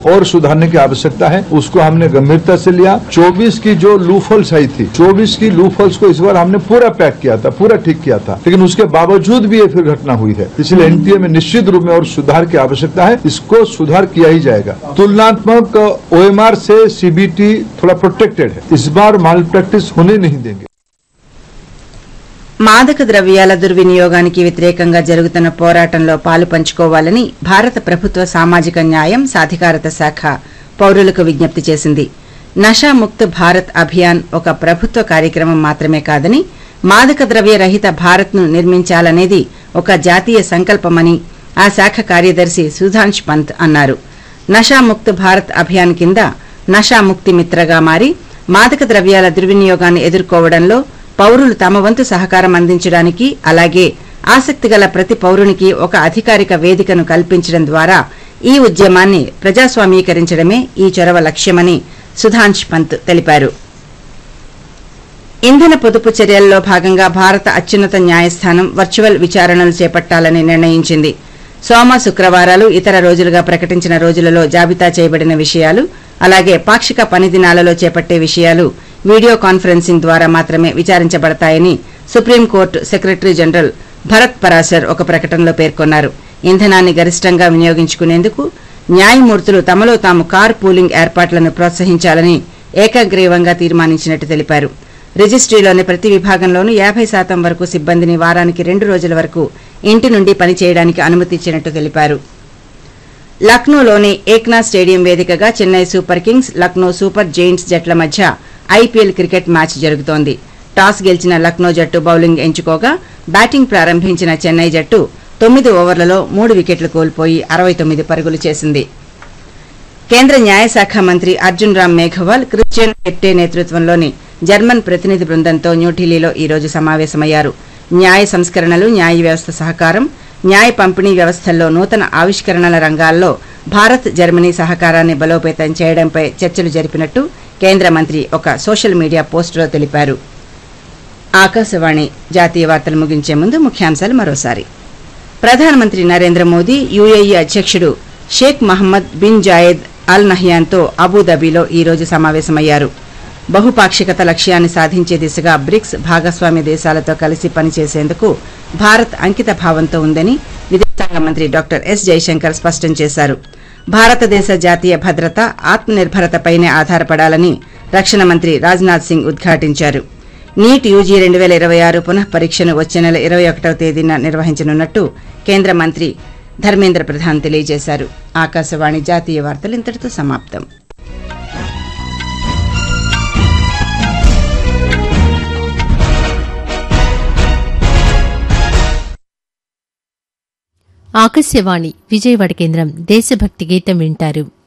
और सुधारने की आवश्यकता है उसको हमने गंभीरता से लिया 24 की जो लूफॉल्स आई थी 24 की लूफॉल्स को इस बार हमने पूरा पैक किया था पूरा ठीक किया था लेकिन उसके बावजूद भी ये फिर घटना हुई है इसलिए एनटीए में निश्चित रूप में और सुधार की आवश्यकता है इसको सुधार किया ही जाएगा तुलनात्मक ओएमआर से सीबीटी थोड़ा प्रोटेक्टेड है इस बार माल प्रैक्टिस होने नहीं देंगे మాదక ద్రవ్యాల దుర్వినియోగానికి వ్యతిరేకంగా జరుగుతున్న పోరాటంలో పాలు పంచుకోవాలని భారత ప్రభుత్వ సామాజిక న్యాయం సాధికారత శాఖ పౌరులకు విజ్ఞప్తి చేసింది నషాముక్త్ భారత్ అభియాన్ ఒక ప్రభుత్వ కార్యక్రమం మాత్రమే కాదని మాదక ద్రవ్య రహిత భారత్ను నిర్మించాలనేది ఒక జాతీయ సంకల్పమని ఆ శాఖ కార్యదర్శి సుధాంష్ పంత్ అన్నారు నషాముక్త్ భారత్ అభియాన్ కింద నషాముక్తి మిత్రగా మారి మాదక ద్రవ్యాల దుర్వినియోగాన్ని ఎదుర్కోవడంలో పౌరులు తమ వంతు సహకారం అందించడానికి అలాగే ఆసక్తిగల ప్రతి పౌరునికి ఒక అధికారిక వేదికను కల్పించడం ద్వారా ఈ ఉద్యమాన్ని ప్రజాస్వామీకరించడమే ఈ చొరవ లక్ష్యమని సుధాంష్ పంత్ తెలిపారు ఇంధన పొదుపు చర్యల్లో భాగంగా భారత అత్యున్నత న్యాయస్థానం వర్చువల్ విచారణలు చేపట్టాలని నిర్ణయించింది సోమ శుక్రవారాలు ఇతర రోజులుగా ప్రకటించిన రోజులలో జాబితా చేయబడిన విషయాలు అలాగే పాక్షిక పని దినాలలో చేపట్టే విషయాలు వీడియో కాన్ఫరెన్సింగ్ ద్వారా మాత్రమే విచారించబడతాయని supreme court secretary general Bharat Parashar ఒక ప్రకటనలో పేర్కొన్నారు ఇంధనాన్ని గరిష్టంగా వినియోగించుకునేందుకు న్యాయమూర్తులు తమలో తాము కార్ పూలింగ్ ఏర్పాట్లను ప్రోత్సహించాలని ఏకగ్రీవంగా తీర్మానించినట్టు తెలిపారు రిజిస్ట్రీలోని ప్రతి విభాగంలోనూ యాభై శాతం వరకు సిబ్బందిని వారానికి రెండు రోజుల వరకు ఇంటి నుండి పనిచేయడానికి అనుమతిచ్చినట్టు తెలిపారు లక్నోలోని ఏక్నాథ్ స్టేడియం వేదికగా Chennai Super Kings Lucknow Super Giants జట్ల మధ్య ఐపీఎల్ క్రికెట్ మ్యాచ్ జరుగుతోంది టాస్ గెలిచిన లక్నో జట్టు బౌలింగ్ ఎంచుకోగా బ్యాటింగ్ ప్రారంభించిన చెన్నై జట్టు తొమ్మిది ఓవర్లలో మూడు వికెట్లు కోల్పోయి అరవై తొమ్మిది పరుగులు చేసింది కేంద్ర న్యాయశాఖ మంత్రి అర్జున్ రామ్ మేఘవాల్ క్రిస్టియన్ హెప్టే నేతృత్వంలోని జర్మన్ ప్రతినిధి బృందంతో న్యూఢిల్లీలో ఈ రోజు సమావేశమయ్యారు న్యాయ సంస్కరణలు న్యాయ వ్యవస్థ సహకారం న్యాయ పంపిణీ వ్యవస్థల్లో నూతన ఆవిష్కరణల రంగాల్లో భారత్ జర్మనీ సహకారాన్ని బలోపేతం చేయడంపై చర్చలు జరిపినట్టు కేంద్ర మంత్రి ఒక సోషల్ మీడియా పోస్టులో తెలిపారు ఆకాశవాణి జాతీయ వార్తలు ముగించే ముందు ముఖ్యాంశాలు మరోసారి ప్రధానమంత్రి నరేంద్ర మోదీ యుఏఈ అధ్యక్షుడు Sheikh Mohamed bin Zayed Al నహ్యాన్తో అబుదాబిలో ఈ రోజు సమావేశమయ్యారు బహుపాక్షికత లక్ష్యాన్ని సాధించే దిశగా బ్రిక్స్ భాగస్వామ్య దేశాలతో కలిసి పనిచేసేందుకు భారత్ అంకిత భావంతో ఉందని విదేశాంగ మంత్రి డాక్టర్ ఎస్ జైశంకర్ స్పష్టం చేశారు భారతదేశ జాతీయ భద్రత ఆత్మనిర్భరతపైనే ఆధారపడాలని రక్షణ మంత్రి రాజ్నాథ్ సింగ్ ఉద్ఘాటించారు నీట్ యూజీ రెండు వేల ఇరవై ఆరు పునః పరీక్షను వచ్చే నెల ఇరవై ఒకటవ తేదీన నిర్వహించనున్నట్టు కేంద్ర మంత్రి ధర్మేంద్ర ప్రధాన్ తెలియజేశారు ఆకాశవాణి జాతీయ వార్తలు ఇంతటితో సమాప్తం ఆకాశవాణి విజయవాడ కేంద్రం దేశభక్తి గీతం వింటారు